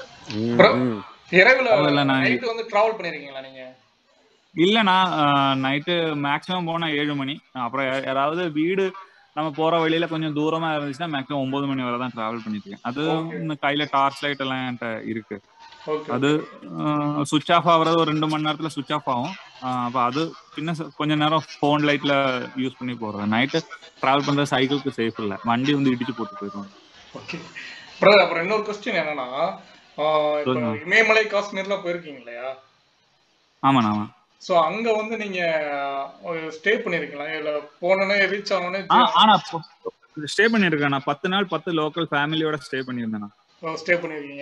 ம். இரவுல அதுல நான் நைட் வந்து டிராவல் பண்ணிருக்கீங்களா நீங்க இல்லண்ணா நைட்டு மேக்ஸிமம் போனா ஏழு மணி அப்புறம் யா- யாராவது வீடு நம்ம போற வழியில கொஞ்சம் தூரமா இருந்துச்சுன்னா மேக்ஸிமம் ஒன்பது மணி வரை தான் டிராவல் பண்ணிருக்கேன் அது Okay. இந்த கையில டார்ச் லைட் எல்லாம் என்கிட்ட இருக்கு ஓகே அது சுவிட்ச் ஆஃப் ஆகுறது ஒரு ரெண்டு மணி நேரத்துல சுவிட்ச் ஆஃப் ஆகும் ஆஹ் அப்ப அது பின்ன ச- கொஞ்ச நேரம் ஃபோன் லைட்ல யூஸ் பண்ணி போறது நைட்டு டிராவல் பண்றது சைக்கிளுக்கு சேஃப் இல்ல வண்டி வந்து இடிச்சு போட்டு போயிடும் ஓகே பிரதர் அப்புறம் இன்னொரு கொஸ்டின் என்னன்னா ஆஹ் இப்போ சொல்லுங்க. இமயமலை காஷ்மீர்லாம் போயிருக்கீங்க இல்லையா ஆமாண்ணா ஆமா சோ அங்க வந்து நீங்க ஸ்டே பண்ணிருக்கீங்களா இல்ல போனோடனே ரீச் ஆனோடனே ஆ ஆனா ஸ்டே பண்ணிருக்கேன் நான் பத்து நாள் பத்து லோக்கல் ஃபேமிலியோட ஸ்டே பண்ணியிருந்தேன் ஸ்டே பண்ணிருக்கீங்க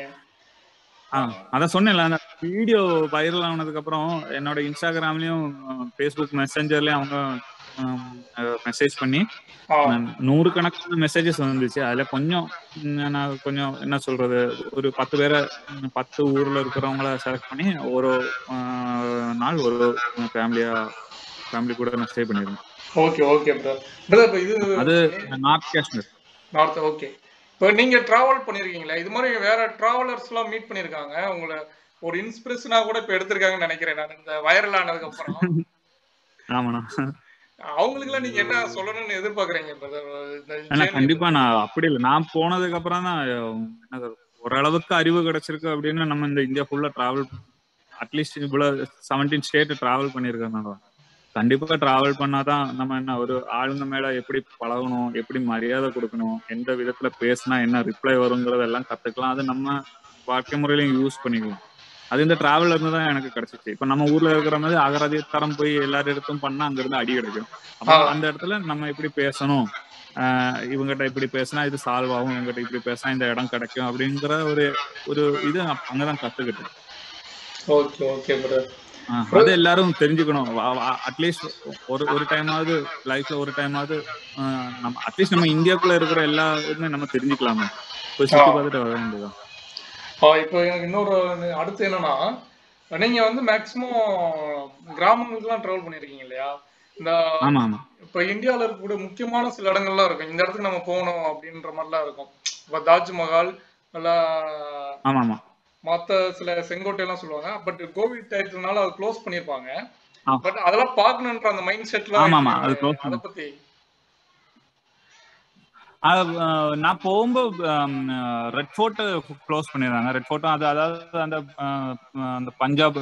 ஆ அதான் சொன்னேன்ல அந்த வீடியோ வைரல் ஆனதுக்கு அப்புறம் என்னோட இன்ஸ்டாகிராம்லயும் ஃபேஸ்புக் மெசஞ்சர்லயும் அவங்க மெசேஜ் பண்ணி ஆ, நூறு கணக்கான மெசேஜஸ் வந்துச்சு அதுல கொஞ்சம் ம், நான் கொஞ்சம் என்ன சொல்றது ஒரு பத்து பேரை ம், பத்து ஊர்ல இருக்கிறவங்கள செலக்ட் பண்ணி ஒரு ஆ, நாள் ஒரு ஃபேமிலியா ஃபேமிலி கூட நான் ஸ்டே பண்ணிருந்தேன் ஓகே ஓகே பிரதர் பிரதர் இப்போ இது அது நார்த் காஷ்மீர் நார்த் ஓகே இப்போ நீங்க டிராவல் பண்ணிருக்கீங்களா இது மாதிரி வேற டிராவலர்ஸ் எல்லாம் மீட் பண்ணிருக்காங்க உங்களை ஒரு இன்ஸ்பிரேஷனா கூட இப்ப எடுத்திருக்காங்கன்னு நினைக்கிறேன் நான் இந்த வைரல் ஆனதுக்கு அப்புறம் ஆமாண்ணா அவங்களுக்கு எல்லாம் நீங்க என்ன சொல்லணும்னு எதிர்பார்க்கறீங்க பிரதர் ஆனா கண்டிப்பா நான் அப்படி இல்லை நான் போனதுக்கு அப்புறம் தான் என்ன சொல்றது, ஓரளவுக்கு அறிவு கிடைச்சிருக்கு அப்படின்னு நம்ம இந்த இந்தியா ஃபுல்லா டிராவல் அட்லீஸ்ட் இவ்வளவு செவன்டீன் ஸ்டேட் டிராவல் பண்ணியிருக்கனால கண்டிப்பா டிராவல் பண்ணாதான் நம்ம என்ன ஒரு ஆளுங்க மேல எப்படி பழகணும் எப்படி மரியாதை கொடுக்கணும் எந்த விதத்துல பேசினா என்ன ரிப்ளை வருங்கிறதெல்லாம் கத்துக்கலாம் அது நம்ம வாழ்க்கை முறையிலையும் யூஸ் பண்ணிக்கலாம் அது இந்த டிராவல்ல இருந்து தான் எனக்கு கிடைச்சிச்சு இப்ப நம்ம ஊர்ல இருக்கிற மாதிரி அகராதி தரம் போய் எல்லாரும் இடத்தும் பண்ணா அங்க இருந்து அடி கிடைக்கும் அப்ப ஆ. அந்த இடத்துல நம்ம எப்படி பேசணும் ஆஹ் இவங்ககிட்ட இப்படி பேசினா இது சால்வ் ஆகும் இவங்ககிட்ட இப்படி பேசினா இந்த இடம் கிடைக்கும் அப்படிங்கிற ஒரு ஒரு இது அப்~ அங்கதான் கத்துக்கிட்டேன் ஓகே ஓகே பிரதர் ஆஹ் அது எல்லாரும் தெரிஞ்சுக்கணும் அட்லீஸ்ட் ஒரு ஒரு டைமாவது லைஃப்ல ஒரு டைமாவது நம்ம அட்லீஸ்ட் நம்ம இந்தியாக்குள்ள இருக்கிற எல்லா இதுமே நம்ம தெரிஞ்சுக்கலாமே போய் சுத்தி ஆ. பார்த்துட்டு வர வேண்டியதுதான் இப்போ எனக்கு இன்னொரு அடுத்து என்னன்னா நீங்க வந்து மேக்சிமம் கிராமங்களுக்குலாம் டிராவல் பண்ணிருக்கீங்க இல்லையா இந்த ஆமா ஆமா இப்போ இந்தியாவில் இருக்கக்கூடிய முக்கியமான சில இடங்கள்லாம் இருக்கும் இந்த இடத்துக்கு நம்ம போகணும் அப்படின்ற மாதிரிலாம் இருக்கும் இப்போ தாஜ்மஹால் நல்லா ஆமா ஆமா மற்ற சில செங்கோட்டையெல்லாம் சொல்லுவாங்க பட் கோவிட் டயத்துனால அது க்ளோஸ் பண்ணியிருப்பாங்க ஆ. பட் அதெல்லாம் பார்க்கணுன்ற அந்த மைண்ட் செட்ல ஆமா, ஆமா, அது close அதை பத்தி அது, அஹ், நான் போகும்போது ரெட் ஃபோர்ட் க்ளோஸ் பண்ணிடுறாங்க ரெட் ஃபோர்ட்டும் அது அதாவது அந்த அஹ், அந்த பஞ்சாப்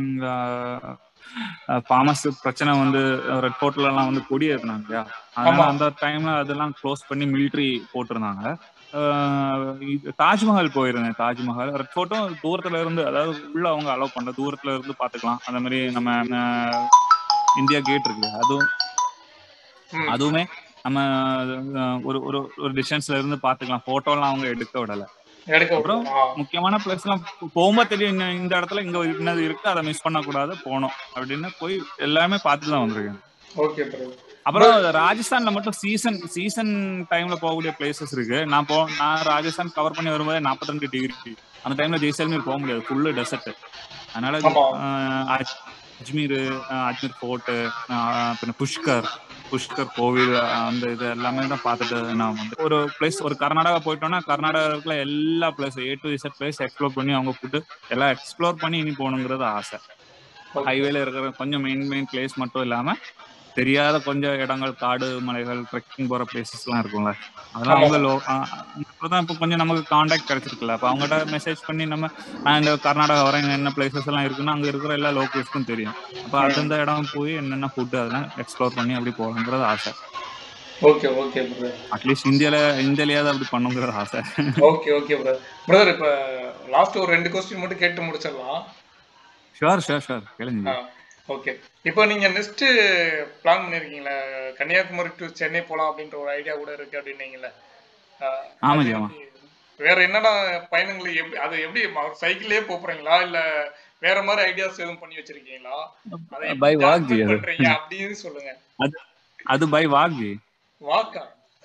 ஃபார்மஸ் பிரச்சனை வந்து ரெட் ஃபோர்ட்ல எல்லாம் வந்து கொடி ஏத்துனாங்க இல்லையா அதனால ஆமா. அந்த டைம்ல அதெல்லாம் க்ளோஸ் பண்ணி மிலிட்ரி போட்டிருந்தாங்க அஹ், இது தாஜ்மஹால் போயிருந்தேன் தாஜ்மஹால் ரெட் ஃபோர்ட்டும் தூரத்துல இருந்து அதாவது உள்ள அவங்க அலோவ் பண்ண தூரத்துல இருந்து பாத்துக்கலாம் அந்த மாதிரி நம்ம அஹ், இந்தியா கேட் இருக்கு அதுவும் ம். அதுவுமே நம்ம அஹ், ஒரு ஒரு ஒரு டிஸ்டன்ஸ்ல இருந்து பாத்துக்கலாம் போட்டோலாம் அவங்க எடுக்க விடல எடுக்க அப்புறம் விட்டுரும். ஆ. முக்கியமான பிளேஸ் எல்லாம் போகும்போது தெரியும் இன்ன- இந்த இடத்துல இங்க இன்னது இருக்கு அதை மிஸ் பண்ணக்கூடாது போனோம் அப்படின்னு போய் எல்லாமே பார்த்துட்டு தான் வந்திருக்கேன் ஓகே ப்ரோ அப்புறம் ராஜஸ்தான்ல மட்டும் சீசன் சீசன் டைம்ல போகக்கூடிய பிளேசஸ் இருக்கு நான் போ நான் ராஜஸ்தான் கவர் பண்ணி வரும்போது 42 டிகிரி அந்த டைம்ல ஜெய்சல்மீர் போக முடியாது ஃபுல்லு டெசர்ட் அதனால ஆமா. ஆஹ், அஜ்மீர் ஆஹ், அஜ்மீர் ஃபோர்ட்டு பின்ன புஷ்கர் புஷ்கர் கோவில் அந்த இது எல்லாமே தான் பார்த்துட்டு நான் வந்து ஒரு பிளேஸ் ஒரு கர்நாடகா போயிட்டோம்னா கர்நாடகாக்குள்ள எல்லா place A to Z place explore பண்ணி அவங்க ஃபுட்டு எல்லாம் எக்ஸ்ப்ளோர் பண்ணி இனி போகணுங்கிறது ஆசை ஹைவேல இருக்கிற கொஞ்சம் மெயின் மெயின் பிளேஸ் மட்டும் இல்லாம தெரியாத கொஞ்சம் இடங்கள் காடு மலைகள் ட்ரெக்கிங் போற பிளேசஸ் எல்லாம் இருக்கும்ல அதெல்லாம் அவங்க லோ இப்பதான் இப்போ கொஞ்சம் நமக்கு காண்டாக்ட் கிடைச்சிருக்குல்ல அப்ப அவங்ககிட்ட மெசேஜ் பண்ணி நம்ம நான் இந்த கர்நாடகா வரேன் இங்க என்ன பிளேசஸ் எல்லாம் இருக்குன்னு அங்க இருக்கிற எல்லா லோக்கல்ஸ்க்கும் தெரியும் அப்ப அந்தந்த இடம் போய் என்னென்ன ஃபுட் அதெல்லாம் எக்ஸ்ப்ளோர் பண்ணி அப்படி போகணுங்கிறது ஆசை ஓகே ஓகே ப்ரோ அட்லீஸ்ட் இந்தியால இந்தியாலயாவது அப்படி பண்ணுங்கிறது ஆசை ஓகே ஓகே ப்ரோ பிரதர் இப்ப லாஸ்ட் ஒரு ரெண்டு கொஸ்டின் மட்டும் கேட்டு முடிச்சிடலாம் ஷுவர் ஷுவர் ஷுவர் கேளுங்க ஓகே இப்போ நீங்க நெக்ஸ்ட் பிளான் பண்ணிருக்கீங்களா கன்னியாகுமரி டு சென்னை போலாம் அப்படின்ற ஒரு ஐடியா கூட இருக்கு அப்படின்னீங்கல்ல ஆஹ், ஆமா அது ஜி, ஆமா. எப்படி- வேற என்னடா பயணங்கள் எப்படி அது எப்படி சைக்கிள்லயே போறீங்களா இல்ல வேற மாதிரி ஐடியாஸ் எதுவும் பண்ணி வச்சிருக்கீங்களா அதை எப்படி By walk ஜி tackle அது. பண்றீங்க அப்படின்னு சொல்லுங்க அது பை வாக்ஜி வாக்கா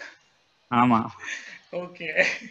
ஆமா ஓகே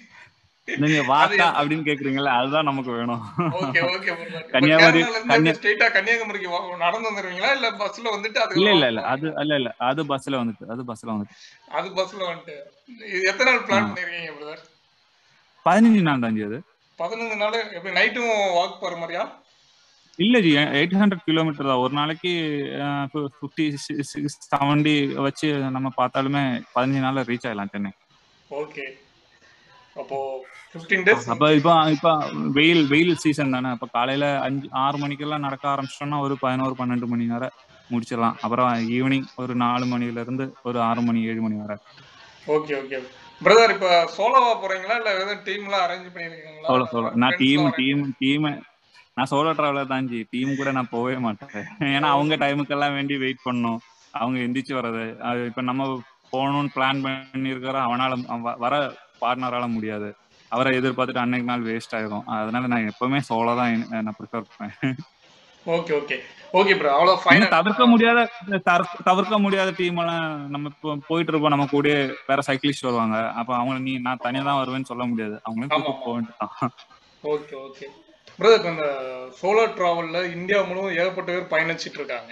நீங்க வாக்கா அப்படின்னு கேக்குறீங்கல்ல அதுதான் நமக்கு வேணும் ஓகே ஓகே கன்னியாகுமரி- கன்னியா- ஸ்ட்ரெயிட்டா கன்னியாகுமரிக்கு வா- நடந்து வந்துருவீங்களா இல்ல பஸ்ல வந்துட்டு அது இல்ல இல்ல இல்ல அது இல்ல இல்ல அது பஸ்ல வந்துட்டு அது பஸ்ல வந்துட்டு அது பஸ்ல வந்துட்டு இது எத்தனை நாள் பிளான் பண்ணிருக்கீங்க பிரதர் பதினஞ்சு நாள் தான் ஜி அது பதினஞ்சு நாள் எப்படி நைட்டும் வாக் போற மாதிரியா இல்ல ஜி எயிட் ஹண்ட்ரட் கிலோமீட்டர் தான் ஒரு நாளைக்கு ஃபிஃப்டி சிக்ஸ் செவன்டி வச்சு நம்ம பார்த்தாலுமே பதினஞ்சு நாள்ல ரீச் ஆயிடலாம் சென்னை ஓகே அப்போ 15 டேஸ் அப்ப இப்போ இப்போ வெயில் வெயில் சீசன் தானே அப்ப காலையில அஞ்சு ஆறு மணிக்கெல்லாம் நடக்க ஆரம்பிச்சிட்டோம்னா ஒரு பதினோரு பன்னெண்டு மணி வரை முடிச்சிடலாம் அப்புறம் ஈவினிங் ஒரு நாலு மணில இருந்து ஒரு ஆறு மணி ஏழு மணி வரை ஓகே ஓகே பிரதர் இப்ப சோலோவா போறீங்களா இல்ல ஏதாவது டீம்லாம் அரேஞ்ச் பண்ணிருக்கீங்களா சோலோ சோலோ நான் டீம் டீம் டீம் நான் சோலோ டிராவலர் தான் ஜி டீம் கூட நான் போகவே மாட்டேன் ஏன்னா அவங்க டைமுக்கெல்லாம் வேண்டி வெயிட் பண்ணணும் அவங்க எந்திரிச்சு வர்றது அது இப்ப நம்ம போகணும்னு பிளான் பண்ணியிருக்கிற அவனால அவ- வர பார்ட்னரால முடியாது அவரை எதிர்பார்த்துட்டு அன்னைக்கு நாள் வேஸ்ட் ஆயிடும் அதனால நான் எப்பவுமே சோலோ தான் எ- நான் ப்ரிஃபர் பண்ணுவேன் ஓகே ஓகே ஓகே ப்ரோ அவ்வளவு இன்னும் ஃபைனல் தவிர்க்க முடியாத தவிர்க்க- தவிர்க்க முடியாத டீம் எல்லாம் நம்ம இப்போ போயிட்டு இருப்போம் நம்ம கூட வேற சைக்கிளிஸ்ட் வருவாங்க அப்ப அவங்க நீ நான் தனியா தான் வருவேன்னு சொல்ல முடியாது அவங்களையும் ஆமா, கூப்பிட்டு போக வேண்டியதுதான் ஓகே ஓகே பிரதர் இப்ப இந்த சோலோ டிராவல்ல இந்தியா முழுவதும் ஏகப்பட்ட பேர் பயணிச்சிட்டு இருக்காங்க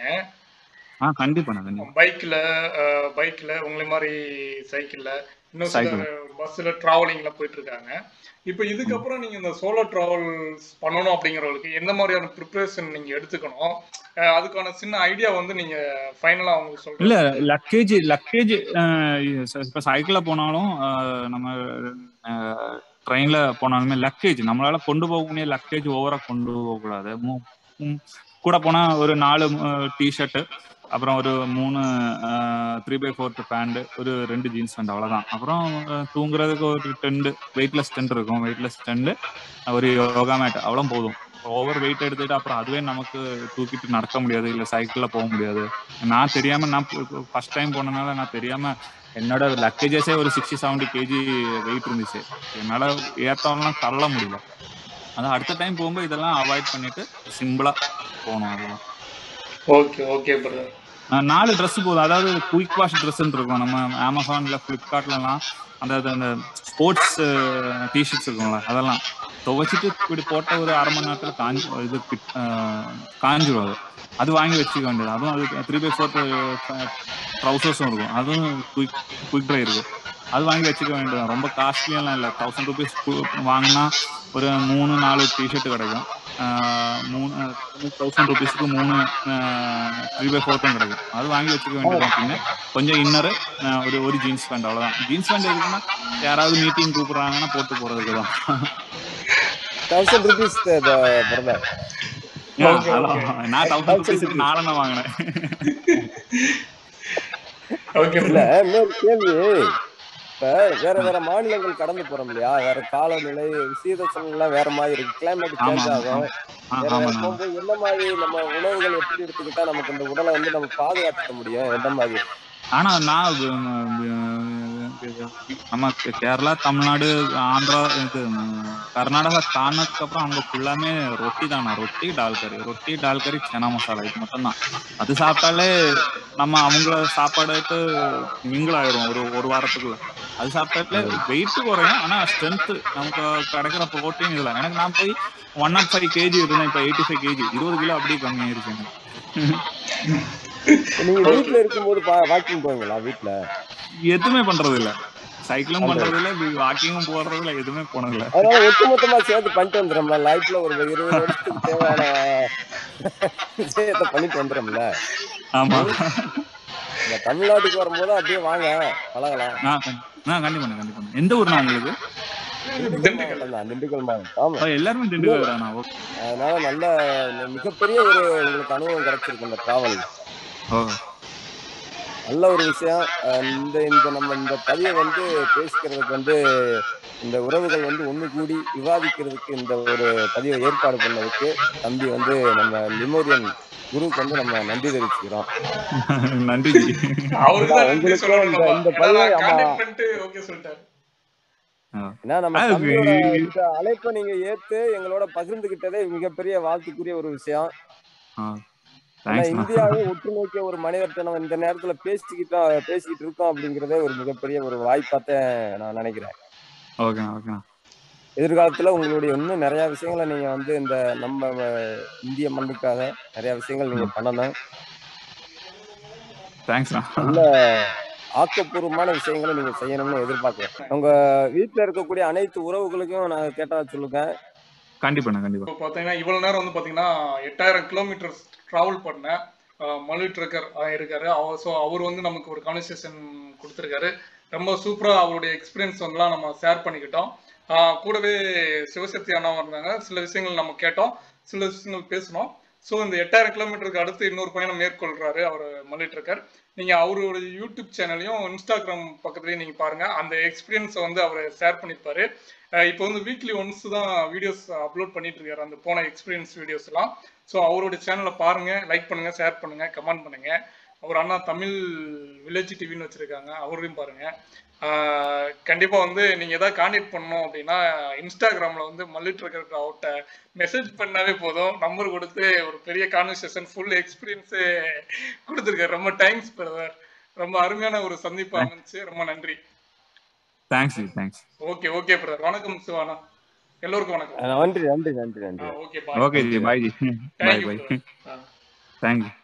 ஆ கண்டிப்பா நான் கண்டிப்பா பைக்ல பைக்ல உங்களை மாதிரி சைக்கிள்ல இன்னும் சில Cycle. பஸ்ல டிராவலிங்ல போயிட்டு இருக்காங்க இப்போ இதுக்கப்புறம் நீங்க இந்த சோலோ டிராவல்ஸ் பண்ணணும் அப்படிங்கிறவங்களுக்கு எந்த மாதிரியான ப்ரிப்பரேஷன் நீங்க எடுத்துக்கணும் அஹ் அதுக்கான சின்ன ஐடியா வந்து நீங்க ஃபைனலா அவங்களுக்கு இல்ல சொல்றீங்க லக்கேஜ் லக்கேஜ் இப்ப சைக்கிள்ல போனாலும் அஹ், நம்ம ட்ரெயின்ல போனாலுமே லக்கேஜ் நம்மளால கொண்டு போகக்கூடிய லக்கேஜ் ஓவரா கொண்டு போக கூடாது மூ- ம், கூட போனா ஒரு நாலு டிஷர்ட் அப்புறம் ஒரு மூணு த்ரீ பை ஃபோர்த் பேண்ட் ஒரு ரெண்டு ஜீன்ஸ் பேண்ட் அவ்வளவுதான் அப்புறம் அஹ், தூங்குறதுக்கு ஒரு டென்ட் வெயிட்லெஸ் டென்ட் இருக்கும் வெயிட்லெஸ் டென்ட் ஒரு யோகா மேட் அவ்வளோ போதும் ஓவர் வெயிட் எடுத்துட்டு அப்புறம் அதுவே நமக்கு தூக்கிட்டு நடக்க முடியாது இல்ல சைக்கிள்ல போக முடியாது நான் தெரியாம நான் ஃபர்ஸ்ட் டைம் போனனால நான் தெரியாம என்னோட லக்கேஜஸே ஒரு சிக்ஸ்டி செவன்டி கேஜி வெயிட் இருந்துச்சு என்னால ஏத்தவெல்லாம் தள்ள முடியல அதான் அடுத்த டைம் போகும்போது இதெல்லாம் அவாய்ட் பண்ணிட்டு சிம்பிளா போகணும் அதுதான் ஓகே ஓகே பிரதர் அஹ் நாலு Dress போதும் அதாவது குயிக் வாஷ் ட்ரெஸ்ன்னு இருக்கும் நம்ம அமேசான்ல ஃப்ளிப்கார்ட்லலாம் அந்த அந்த ஸ்போர்ட்ஸ் டிஷர்ட்ஸ் இருக்கும்ல அதெல்லாம் துவைச்சிட்டு இப்படி போட்ட ஒரு அரை மணி நேரத்துல காஞ்சி இது பிட்- அஹ் காஞ்சிரும் அது அது வாங்கி வச்சுக்க வேண்டியது அதுவும் அது த்ரீ பை ஃபோர்த் ட்ரௌசர்ஸும் இருக்கும் அதுவும் குயிக் குயிக் ட்ரை இருக்கு அது வாங்கி வச்சுக்க வேண்டியது ரொம்ப காஸ்ட்லியெல்லாம் இல்லை தௌசண்ட் ருபீஸ் வாங்கினா ஒரு மூணு நாலு டிஷர்ட் கிடைக்கும் ஆஹ் மூணு தௌசண்ட் ருபீஸ்க்கு மூணு த்ரீ பை ஃபோர்த்தும் கிடைக்கும் அது வாங்கி வச்சுக்க வேண்டியது அப்படின்னு கொஞ்சம் இன்னரு ஒரு ஒரு ஜீன்ஸ் பேண்ட் அவ்வளோதான் ஜீன்ஸ் பேண்ட் எதுக்குன்னா யாராவது மீட்டிங் கூப்பிடுறாங்கன்னா போட்டு போறதுக்கு தான் thousand rupees brother Okay, okay. நான் தௌசண்ட் ருபீஸுக்கு நாலெண்ணம் வாங்கினேன் ஓகே இல்ல இன்னொரு கேள்வி இப்ப வேற வேற மாநிலங்கள் கடந்து போறோம் இல்லையா வேற காலநிலை சீதோஷம் எல்லாம் வேற மாதிரி இருக்கு கிளைமேட் ஆமா சேஞ்ச் ஆமா ஆகும் ஆ, வேற ஆமாண்ணா போகும்போது என்ன மாதிரி நம்ம உணவுகள் எப்படி எடுத்துக்கிட்டா நமக்கு இந்த உடலை வந்து நம்ம பாதுகாத்துக்க முடியும் எந்த மாதிரி ஆனா நான் நம்ம கே- கேரளா தமிழ்நாடு ஆந்திரா இது ம், கர்நாடகா தாண்டதுக்கு அப்புறம் அங்க ஃபுல்லாமே ரொட்டி தானா ரொட்டி டால் கறி ரொட்டி டால் கறி சனா மசாலா இது மட்டும் தான் அது சாப்பிட்டாலே நம்ம அவங்கள சாப்பாடுக்கு மிங்கிள் ஆயிரும் ஒரு ஒரு வாரத்துக்குள்ள அது சாப்பிட்டாலே வெயிட் குறையும் ஆனா ஸ்ட்ரென்த் நமக்கு கிடைக்கிற ப்ரோட்டீன் இதுல எனக்கு நான் போய் ஒன் நாட் ஃபைவ் கேஜி இருந்தேன் இப்போ எயிட்டி ஃபைவ் கேஜி இருபது கிலோ அப்படியே கம்மியாயிருச்சு எனக்கு நீங்க வீட்ல இருக்கும்போது வாக்கிங் போவீங்களா வீட்ல எதுவுமே பண்றது இல்ல சைக்கிளும் பண்றது இல்ல வாக்கிங்கும் போறது இல்ல எதுவுமே போனது இல்ல அதனால ஒட்டுமொத்தமா சேர்த்து பண்ணிட்டு வந்துடும்ல லைஃப்ல ஒரு இருபது வருஷத்துக்கு தேவையான விஷயத்தை பண்ணிட்டு வந்துடும்ல ஆமா இந்த தமிழ்நாட்டுக்கு வரும்போது அப்படியே வாங்க பழகலாம் நான் கண்டி- நான் கண்டிப்பா கண்டிப்பா எந்த ஊர்னா உங்களுக்கு திண்டுக்கல் மாவட்டம் தான் திண்டுக்கல் மாவட்டம் ஆமா ஓ, எல்லாருமே திண்டுக்கல் தானா ஓகே அதனால நல்ல மிகப்பெரிய ஒரு உங்களுக்கு அனுபவம் கிடைச்சிருக்கு இந்த டிராவல் ஓ நல்ல ஒரு விஷயம் அஹ் இந்த இந்த நம்ம இந்த பதிவை வந்து பேசிக்கிறதுக்கு வந்து இந்த உறவுகள் வந்து ஒண்ணு கூடி விவாதிக்கிறதுக்கு இந்த ஒரு பதிவை ஏற்பாடு பண்ணதுக்கு தம்பி வந்து நம்ம லிமோரியன் குருவுக்கு வந்து நம்ம நன்றி தெரிவிச்சுக்கிறோம் நன்றி ஜி அவருக்கு தான் நன்றி உங்களுக்கும் சொல்லணும் இந்த- நம்ம. இந்த ஏன்னா பையன் நான் ஆமா. contact பண்ணிட்டு okay சொல்லிட்டாரு. ஏன்னா நம்ம அது தம்பியோட இந்த அழைப்பை நீங்க ஏத்து எங்களோட பகிர்ந்துகிட்டதே மிகப்பெரிய வாழ்த்துக்குரிய ஒரு விஷயம் ஏன்னா தேங்க்ஸ் இந்தியாவை ஒற்று நோக்கிய ஒரு மனிதர்கிட்ட நம்ம இந்த நேரத்துல பேசிக்கிட்டோம் பேசிக்கிட்டு இருக்கோம் அப்படிங்கறதே ஒரு மிகப்பெரிய ஒரு வாய்ப்பாத்தான் நான் நினைக்கிறேன் ஓகேண்ணா ஓகேண்ணா எதிர்காலத்துல உங்களுடைய இன்னும் நிறைய விஷயங்களை நீங்க வந்து இந்த நம்ம அஹ், இந்திய மண்ணுக்காக நிறைய விஷயங்கள் நீங்க பண்ணணும் தேங்க்ஸ்ண்ணா நல்ல ஆக்கப்பூர்வமான விஷயங்களை நீங்க செய்யணும்னு எதிர்பார்க்கிறேன் உங்க வீட்டுல இருக்கக்கூடிய அனைத்து உறவுகளுக்கும் நான் கேட்டா சொல்லுங்க கண்டிப்பாண்ணா கண்டிப்பா இப்போ பார்த்தீங்கன்னா இவ்வளவு நேரம் வந்து பார்த்தீங்கன்னா எட்டாயிரம் கிலோமீட்டர் டிராவல் பண்ண மலு ட்ரக்கர் இருக்காரு அவர் ஸோ அவர் வந்து நமக்கு ஒரு கான்வர்சேஷன் கொடுத்துருக்காரு ரொம்ப சூப்பராக அவருடைய எக்ஸ்பீரியன்ஸ் வந்துலாம் நம்ம ஷேர் பண்ணிக்கிட்டோம் ஆஹ் கூடவே சிவசக்தி அண்ணாவும் இருந்தாங்க சில விஷயங்கள் நம்ம கேட்டோம் சில விஷயங்கள் பேசினோம் ஸோ இந்த எட்டாயிரம் கிலோமீட்டருக்கு அடுத்து இன்னொரு பயணம் மேற்கொள்றாரு அவர் மல்லி ட்ரக்கர் நீங்க அவரோட யூடியூப் சேனலையும் இன்ஸ்டாகிராம் பக்கத்துலயும் நீங்க பாருங்க அந்த எக்ஸ்பீரியன்ஸை வந்து அவர் ஷேர் பண்ணியிருப்பாரு அஹ் இப்போ வந்து வீக்லி ஒன்ஸ் தான் வீடியோஸ் அப்லோட் பண்ணிட்டு இருக்காரு அந்த போன எக்ஸ்பீரியன்ஸ் வீடியோஸ் எல்லாம் ஸோ அவரோட சேனலை பாருங்க லைக் பண்ணுங்க ஷேர் பண்ணுங்க கமெண்ட் பண்ணுங்க அவர் அண்ணா தமிழ் வில்லேஜ் டிவின்னு வச்சிருக்காங்க அவரையும் பாருங்க ஆஹ் கண்டிப்பா வந்து நீங்க ஏதாவது கான்டாக்ட் பண்ணணும் அப்படின்னா இன்ஸ்டாகிராம்ல வந்து மல்லிட் இருக்கிற அவர்கிட்ட மெசேஜ் பண்ணாவே போதும் நம்பர் கொடுத்து ஒரு பெரிய கான்வர்சேஷன் ஃபுல் எக்ஸ்பீரியன்ஸு கொடுத்துருக்காரு ரொம்ப தேங்க்ஸ் பிரதர் ரொம்ப அருமையான ஒரு சந்திப்பு அமைஞ்சு ரொம்ப நன்றி thanks ji thanks okay okay brother வணக்கம் சிவானா எல்லோருக்கும் வணக்கம் நன்றி நன்றி நன்றி நன்றி okay bye okay ji bye ji bye thank you bye brother thank you